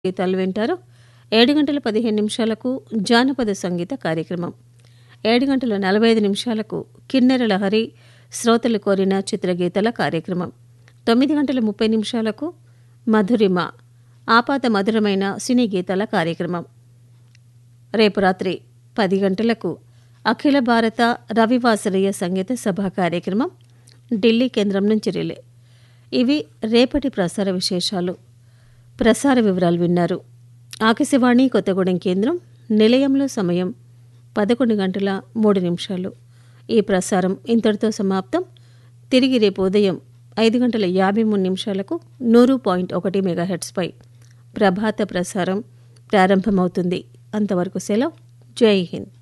గీతాలు వింటారు ఏడు గంటల పదిహేను నిమిషాలకు జానపద సంగీత కార్యక్రమం ఏడు గంటల నలభై ఐదు నిమిషాలకు కిన్నెర లహరి శ్రోతలు కోరిన చిత్రగీతల కార్యక్రమం తొమ్మిది గంటల ముప్పై నిమిషాలకు మధురిమ ఆపాత మధురమైన సినీ గీతాల కార్యక్రమం రేపు రాత్రి పది గంటలకు అఖిల భారత రవివాసరీయ సంగీత సభ కార్యక్రమం ఢిల్లీ కేంద్రం నుంచి రిలే ఇవి రేపటి ప్రసార విశేషాలు ప్రసార వివరాలు విన్నారు ఆకాశవాణి కొత్తగూడెం కేంద్రం నిలయంలో సమయం పదకొండు గంటల మూడు నిమిషాలు ఈ ప్రసారం ఇంతటితో సమాప్తం తిరిగి రేపు ఉదయం ఐదు గంటల యాభై మూడు నిమిషాలకు నూరు పాయింట్ ఒకటి మెగాహెట్స్పై ప్రభాత ప్రసారం ప్రారంభమవుతుంది అంతవరకు సెలవు జై హింద్